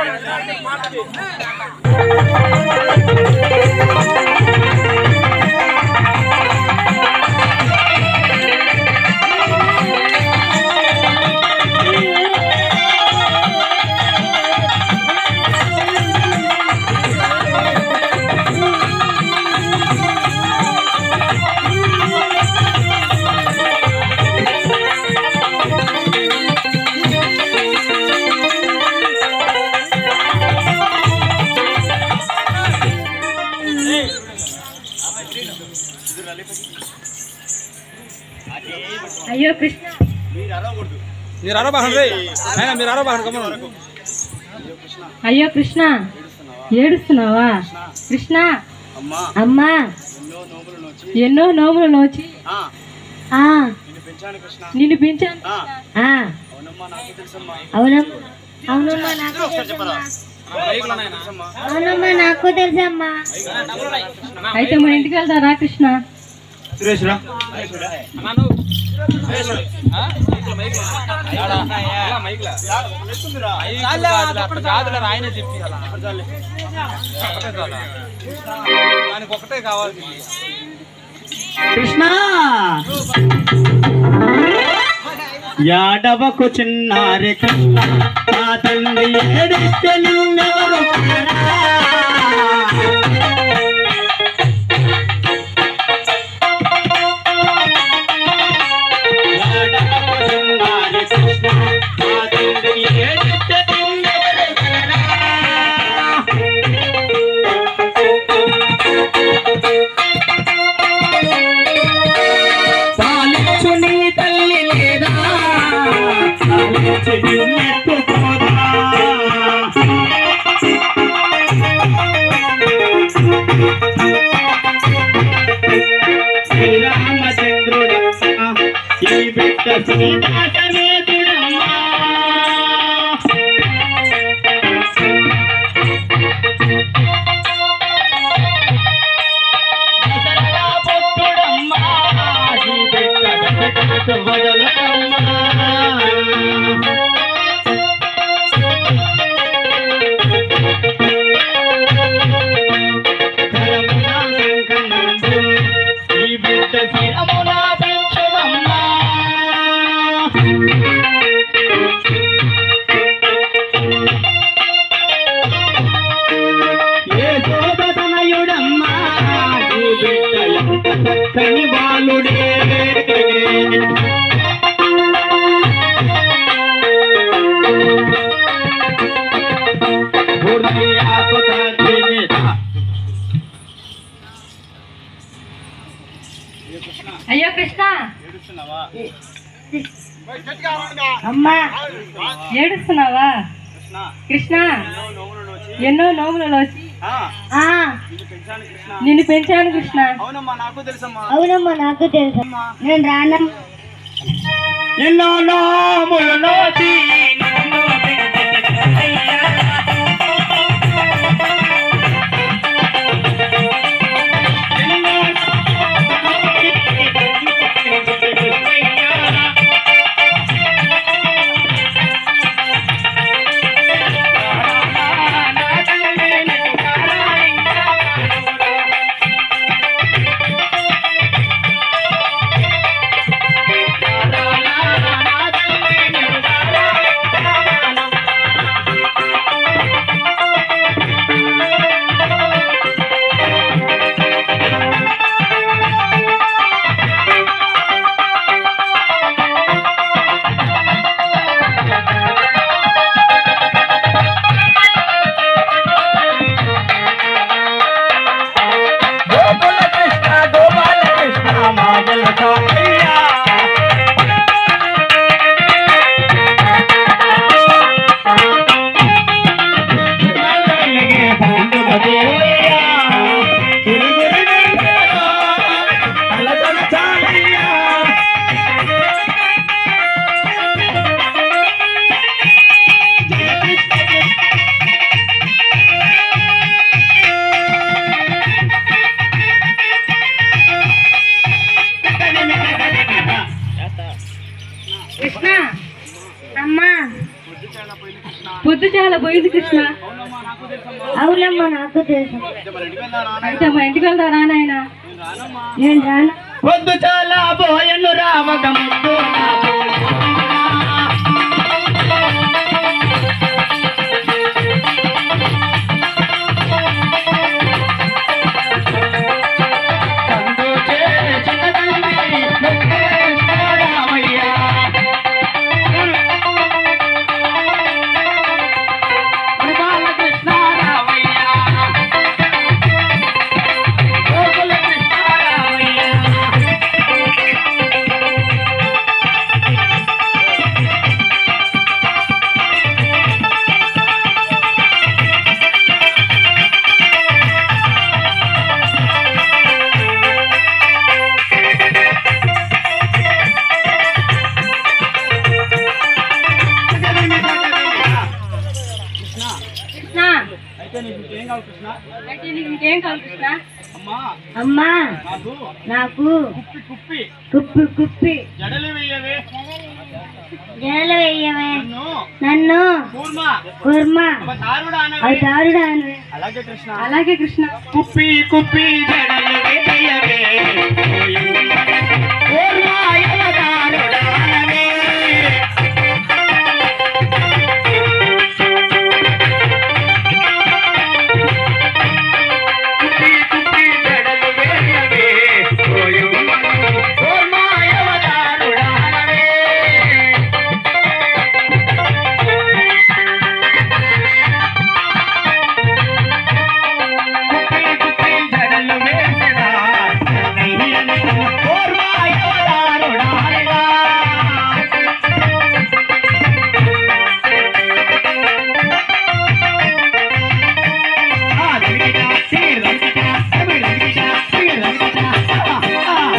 అయ్యో కృష్ణ మీరు అరవకండి అయినా మీరు అరవకండి గమనం అయ్యో కృష్ణ ఏడుస్తున్నావా కృష్ణ అమ్మా అమ్మా ఎన్నో నోములు నోచి ఎన్నో నోములు నోచి ఆ, ఆ నిన్ను పెంచాను కృష్ణ నిన్ను పెంచాను ఆ, ఆ అవునమ్మా నాకు తెలుసమ్మా అవునమ్మా అవునమ్మా నాకు అందరూ ఒకసారి చెప్పరా తెలుసమ్మా అవునమ్మా నాకు తెలుసమ్మా అయితే మన ఇంటికి వెళ్తారా కృష్ణ సురేష్ రా ఆయన చెప్పి దానికి ఒకటే కావాలి కృష్ణ యాడవకు చిన్నారి కృష్ణ నా తండ్రి ఏడిస్తే నిన్నెవరు కారా? యాడవకు చిన్నారి కృష్ణ నా తండ్రి ఏడిస్తే నిన్నెవరు కారా? పాలించు నీ తల్లి లేదా పాలించు నిన్నెత్తుకోదా శ్రీరామచంద్రుడమ్మా ఈ బిడ్డ సీతా సమేతుడమ్మా దసరా పుత్రుడమ్మా ఈ బిడ్డ దశరథుడు వదలడమ్మా ఈ బిడ్డ శిరమున పెంచుమమ్మా ఏ శోభతనయుడమ్మా ఈ బిడ్డ ఎంత చక్కని బాలుడే హృదయాకు తండ్రినిదా. అయ్యో కృష్ణ ఏడుస్తున్నావా? అమ్మా ఏడుస్తున్నావా కృష్ణ కృష్ణ ఎన్నో నోములు నోచి ఎన్నో నోములు లోచి ఆ, ఆ నిన్ను పెంచాను కృష్ణ నిన్ను పెంచాను కృష్ణ అవునమ్మా నాకు తెలుసమ్మా అవునమ్మా నాకు తెలుసు నేను రానమ్మా ఎన్నో నోములు నోచి నన్ను పెంచితివయ్యా. ఎన్నో నోములు నోచి నన్ను పెంచితివయ్యా. నా తండ్రి నీకు కారాయించా. నా తండ్రి నీకు కారాయించా. పొద్దు చాలా పోయింది కృష్ణ అవునమ్మా నాకు తెలుసు అయితే మా ఇంటికి వెళ్తారా నాయన నేను రాను పొద్దు చాలా పోయను రామక ముద్దు కృష్ణ రామయ్య గోకుల కృష్ణ రామయ్య కృష్ణ అయితే నీకు ఏం కావాలి కృష్ణ అయితే నీకు ఇంకేం కావాలి కృష్ణ అమ్మా అమ్మా నాకు నాకు కుప్పి కుప్పి కుప్పి కుప్పి జడలు వేయవే జడలు వేయవే నన్ను నన్ను కూర్మ కుర్మ ఒక దారుడా అనవే అవి దారుడా అని అలాగే కృష్ణ అలాగే కృష్ణ కుప్పి కుప్పి జడలు వేయవే ఓర్వాయవదారుడానవే. కుప్పి కుప్పి జడలు వేయవే ఓర్వాయవదారుడానవే. కుప్పి కుప్పి జడలు వేసెదా నయ్యను ఓర్వాయవదారుడానగా. ఆ రంగిట శ్రీ రంగిట తమిళ రంగిట శ్రీ రంగిట ఆ, ఆ.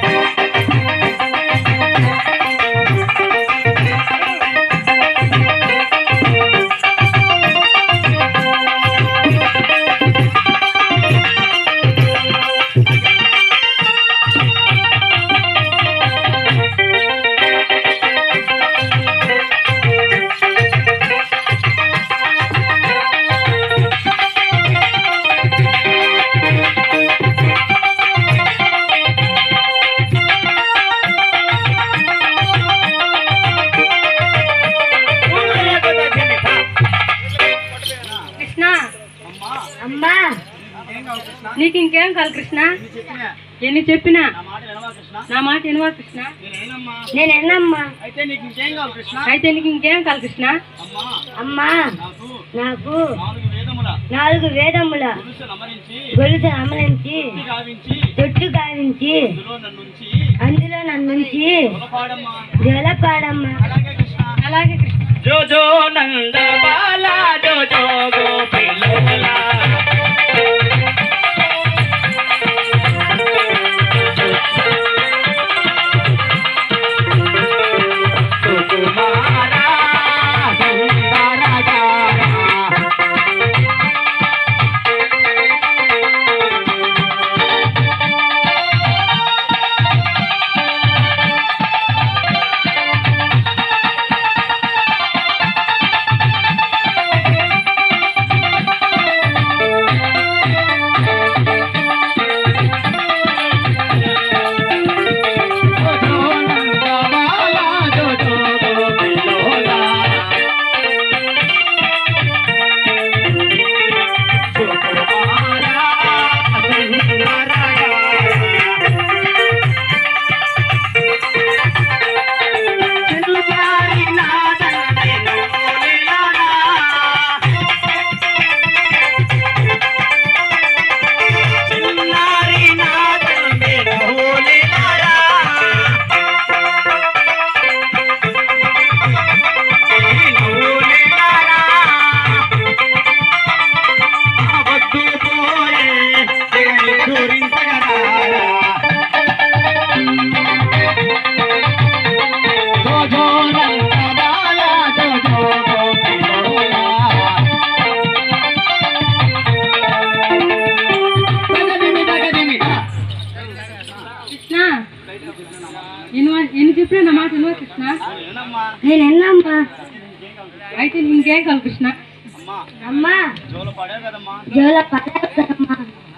కృష్ణ అమ్మా అమ్మా ఏం కావాలి కృష్ణ నీకు ఇంకేం కావాలి కృష్ణ నీ చెప్పిన ఎన్ని చెప్పినా నా మాట వినవా కృష్ణ నా మాట వినవా కృష్ణ నేనేనమ్మా నేను ఎన్నమ్మా అయితే నీకు ఇంకేం కావాలి కృష్ణ అయితే నీకు ఇంకేం కావాలి కృష్ణ అమ్మా అమ్మా నాకు నాకు నాలుగు వేదముల నాలుగు వేదముల పురుషులు అమరించి గొలుసు అమలించి ఇంటి గావించి తొట్టు గావించి ఇందులో నన్నుంచి అందులో నన్నుంచి పొలపాడమ్మా జలపాడమ్మా అలాగే కృష్ణ అలాగే కృష్ణ జో జో నంద బాలా జో జో గోపిలోలా సుకుమారా సుందరగారా కృష్ణ ఎన్ని ఎన్ని చెప్పినా నా మాట వినవా కృష్ణ నేనమ్మా నేను ఎన్నమ్మా అయితే నేను ఇంకేం కావాలి కృష్ణ అమ్మా అమ్మా జోలు పడే కదమ్మా జోల పడావు కదమ్మా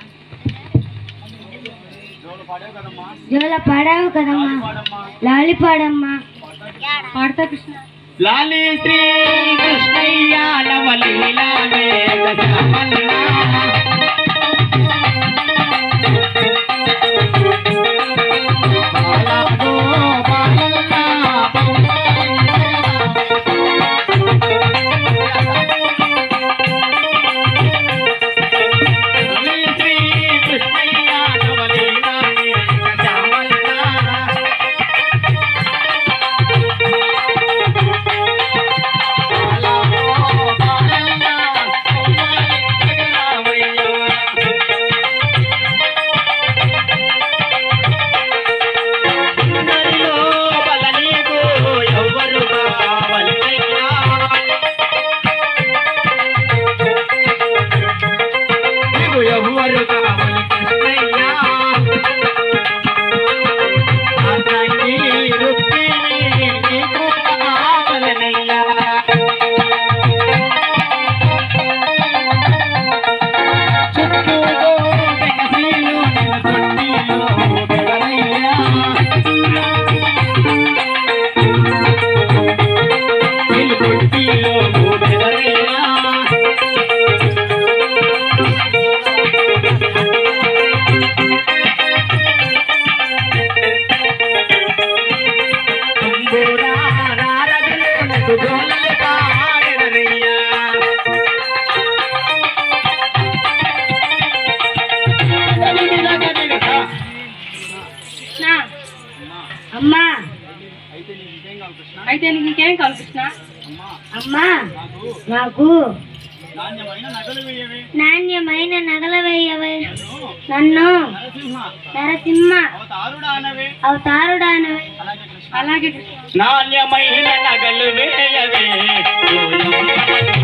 జోలు పడే కదమ్మా జోల పడావు కదమ్మా పాడమ్మా లాలి పాడమ్మా పాడతా కృష్ణ లాలి శ్రీ కృష్ణయ్య నవలీలా వేదమన్నా బాలాగో బాలన్నా లాలి శ్రీ కృష్ణయ్య నవలీలా వేదమన్నా ఎవరు కావాలి కృష్ణయ్య అతని రుక్మిణి నీకు కావాలనయ్యా చుట్టూతో వెనసీలు నిన్ను చుట్టీలు ఎవరయ్యా నిన్ను చుట్టీలు ఎవరయ్యా తుంబురా నారదులు నన్ను గోలలు పాడెదరయ్యా కృష్ణ అమ్మా అయితే నీకు ఇంకేం కావాలి కృష్ణ అయితే నీకు ఇంకేం కావాలి కృష్ణ అమ్మా అమ్మా నాకు నాకు నాణ్యమైన నగలు వేయవే నాణ్యమైన నగల వేయవే నన్ను నన్ను నరసింహ నరసింహ అవతారుడా అనవే అవతారుడానవే అలాగే కృష్ణ అలాగే కృష్ణ నాణ్యమైన నగలు వేయవే